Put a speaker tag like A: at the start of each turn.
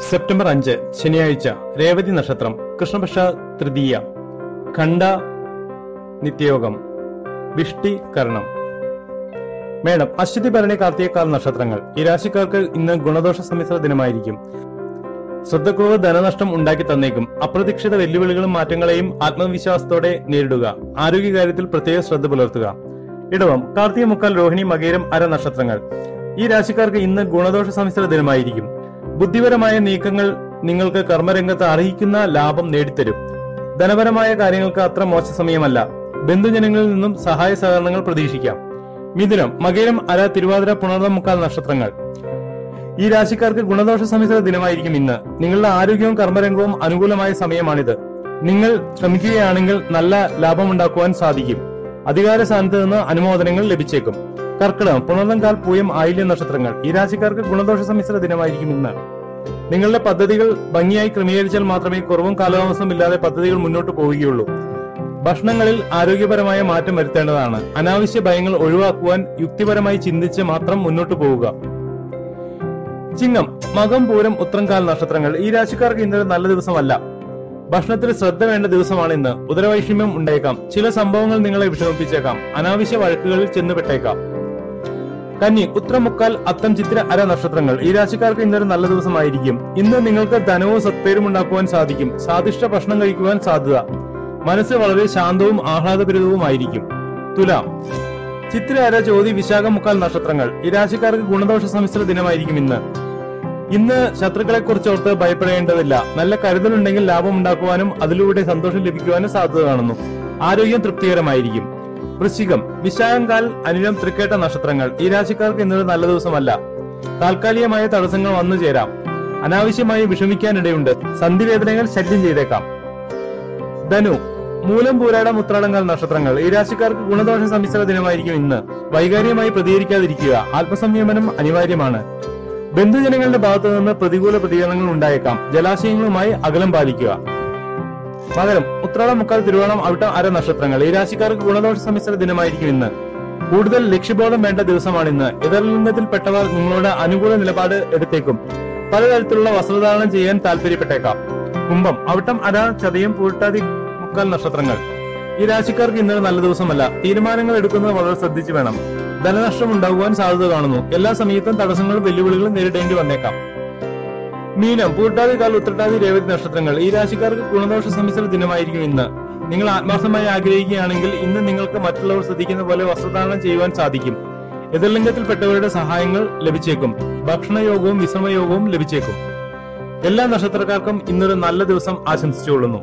A: September അഞ്ച് ശനിയാഴ്ച രേവതി നക്ഷത്രം കൃഷ്ണപക്ഷ തൃതീയ ഖണ്ഡ നിത്യയോഗം വിഷ്ടി കരണം മേഡം അശ്വതി ഭരണി കാർത്തികക്കാൽ നക്ഷത്രങ്ങൾ ഈ രാശിക്കാർക്ക് ഇന്ന് ഗുണദോഷ സമ്മിശ്ര ദിനമായിരിക്കും ശ്രദ്ധക്കുറവ് ധനനഷ്ടം ഉണ്ടാക്കി തന്നേക്കും അപ്രതീക്ഷിത വെല്ലുവിളികളും മാറ്റങ്ങളെയും ആത്മവിശ്വാസത്തോടെ നേരിടുക ആരോഗ്യകാര്യത്തിൽ പ്രത്യേക ശ്രദ്ധ പുലർത്തുക ഇടവം കാർത്തിക മുക്കാൽ രോഹിണി മകേരം അര നക്ഷത്രങ്ങൾ ഈ രാശിക്കാർക്ക് ഇന്ന് ഗുണദോഷ സമ്മിശ്ര ദിനമായിരിക്കും ബുദ്ധിപരമായ നീക്കങ്ങൾ നിങ്ങൾക്ക് കർമ്മരംഗത്ത് അർഹിക്കുന്ന ലാഭം നേടിത്തരും ധനപരമായ കാര്യങ്ങൾക്ക് അത്ര മോശ സമയമല്ല ബന്ധുജനങ്ങളിൽ നിന്നും സഹായ സഹകരണങ്ങൾ പ്രതീക്ഷിക്കാം മിഥുനം മകേരം അര തിരുവാതിര പുണർന്നം മുക്കാൽ നക്ഷത്രങ്ങൾ ഈ രാശിക്കാർക്ക് ഗുണദോഷ സമ്മിശ്ര ദിനമായിരിക്കും ഇന്ന് നിങ്ങളുടെ ആരോഗ്യവും കർമ്മരംഗവും അനുകൂലമായ സമയമാണിത് നിങ്ങൾ ശ്രമിക്കുകയാണെങ്കിൽ നല്ല ലാഭമുണ്ടാക്കുവാൻ സാധിക്കും അധികാര സ്ഥാനത്ത് നിന്ന് അനുമോദനങ്ങൾ ലഭിച്ചേക്കും കർക്കിടകം പുണർന്നങ്കാൽ പൂയം ആയില്യം നക്ഷത്രങ്ങൾ ഈ രാശിക്കാർക്ക് ഗുണദോഷ സമ്മിശ്ര ദിനമായിരിക്കും ഇന്ന് നിങ്ങളുടെ പദ്ധതികൾ ഭംഗിയായി ക്രമീകരിച്ചാൽ മാത്രമേ കുറവും കാലതാമസവും ഇല്ലാതെ പദ്ധതികൾ മുന്നോട്ട് പോവുകയുള്ളൂ ഭക്ഷണങ്ങളിൽ ആരോഗ്യപരമായ മാറ്റം വരുത്തേണ്ടതാണ് അനാവശ്യ ഭയങ്ങൾ ഒഴിവാക്കുവാൻ യുക്തിപരമായി ചിന്തിച്ച് മാത്രം മുന്നോട്ട് പോവുക ചിങ്ങം മകം പൂരം ഉത്രംകാൽ നക്ഷത്രങ്ങൾ ഈ രാശിക്കാർക്ക് ഇന്നൊരു നല്ല ദിവസമല്ല ഭക്ഷണത്തിൽ ശ്രദ്ധ വേണ്ട ദിവസമാണ് ഇന്ന് ഉദരവൈഷമ്യം ഉണ്ടായേക്കാം ചില സംഭവങ്ങൾ നിങ്ങളെ വിഷമിപ്പിച്ചേക്കാം അനാവശ്യ വഴക്കുകളിൽ ചെന്നുപെട്ടേക്കാം കന്നി ഉത്രമുക്കാൽ അത്തം ചിത്ര അര നക്ഷത്രങ്ങൾ ഈ രാശിക്കാർക്ക് ഇന്നൊരു നല്ല ദിവസമായിരിക്കും ഇന്ന് നിങ്ങൾക്ക് ധനവും സത്പേരും ഉണ്ടാക്കുവാൻ സാധിക്കും സ്വാദിഷ്ട ഭക്ഷണം കഴിക്കുവാൻ സാധ്യത മനസ്സ് വളരെ ശാന്തവും ആഹ്ലാദപരിതവുമായിരിക്കും തുലാം ചിത്ര അര ചോതി വിശാഖ മുക്കാൽ നക്ഷത്രങ്ങൾ ഈ രാശിക്കാർക്ക് ഗുണദോഷ സമ്മിശ്ര ദിനമായിരിക്കും ഇന്ന് ഇന്ന് ശത്രുക്കളെ കുറിച്ച് ഓർത്ത് ഭയപ്പെടേണ്ടതില്ല നല്ല കരുതലുണ്ടെങ്കിൽ ലാഭം ഉണ്ടാക്കുവാനും അതിലൂടെ സന്തോഷം ലഭിക്കുവാനും സാധ്യത കാണുന്നു ആരോഗ്യം തൃപ്തികരമായിരിക്കും വൃശ്ചികം വിശാഖങ്കാൽ അനിലം തൃക്കേട്ട നക്ഷത്രങ്ങൾ ഈ രാശിക്കാർക്ക് ഇന്നൊരു നല്ല ദിവസമല്ല താൽക്കാലികമായ തടസ്സങ്ങൾ വന്നു ചേരാം അനാവശ്യമായി വിഷമിക്കാനിടയുണ്ട് സന്ധിവേദനകൾ ശല്യം ചെയ്തേക്കാം ധനു മൂലം പൂരാടം ഉത്രാടങ്കാൽ നക്ഷത്രങ്ങൾ ഈ രാശിക്കാർക്ക് ഗുണദോഷ സമ്മിശ്ര ദിനമായിരിക്കും ഇന്ന് വൈകാരികമായി പ്രതികരിക്കാതിരിക്കുക ആത്മസംയമനം അനിവാര്യമാണ് ബന്ധുജനങ്ങളുടെ ഭാഗത്തു നിന്ന് പ്രതികൂല പ്രതികരണങ്ങൾ ഉണ്ടായേക്കാം ജലാശയങ്ങളുമായി അകലം പാലിക്കുക പകരം ഉത്രാടം മുക്കാൽ തിരുവോണം അവിട്ടം അര നക്ഷത്രങ്ങൾ ഈ രാശിക്കാർക്ക് ഗുണദോഷ സമ്മിശ്ര ദിനമായിരിക്കും ഇന്ന് കൂടുതൽ ലക്ഷ്യബോധം വേണ്ട ദിവസമാണ് ഇന്ന് എതിർലിംഗത്തിൽപ്പെട്ടവർ നിങ്ങളോട് അനുകൂല നിലപാട് എടുത്തേക്കും പലതരത്തിലുള്ള വസ്ത്രധാരണം ചെയ്യാൻ താല്പര്യപ്പെട്ടേക്കാം കുംഭം അവിട്ടം അര ചതയം പൂട്ടാതി മുക്കാൽ നക്ഷത്രങ്ങൾ ഈ രാശിക്കാർക്ക് ഇന്നൊരു നല്ല ദിവസമല്ല തീരുമാനങ്ങൾ എടുക്കുന്നത് വളരെ ശ്രദ്ധിച്ചു വേണം ധനനഷ്ടം ഉണ്ടാകുവാൻ സാധ്യത കാണുന്നു എല്ലാ സമയത്തും തടസ്സങ്ങളും വെല്ലുവിളികളും നേരിടേണ്ടി വന്നേക്കാം മീനം പൂട്ടാതി കാൽ ഉത്രട്ടാതി രേവതി നക്ഷത്രങ്ങൾ ഈ രാശിക്കാർക്ക് ഗുണദോഷ സമ്മിശ്ര ദിനമായിരിക്കും ഇന്ന് നിങ്ങൾ ആത്മാർത്ഥമായി ആഗ്രഹിക്കുകയാണെങ്കിൽ ഇന്ന് നിങ്ങൾക്ക് മറ്റുള്ളവർ ശ്രദ്ധിക്കുന്ന പോലെ വസ്ത്രധാരണം ചെയ്യുവാൻ സാധിക്കും എതിർലിംഗത്തിൽപ്പെട്ടവരുടെ സഹായങ്ങൾ ലഭിച്ചേക്കും ഭക്ഷണയോഗവും വിശ്രമയോഗവും ലഭിച്ചേക്കും എല്ലാ നക്ഷത്രക്കാർക്കും ഇന്നൊരു നല്ല ദിവസം ആശംസിച്ചുകൊള്ളുന്നു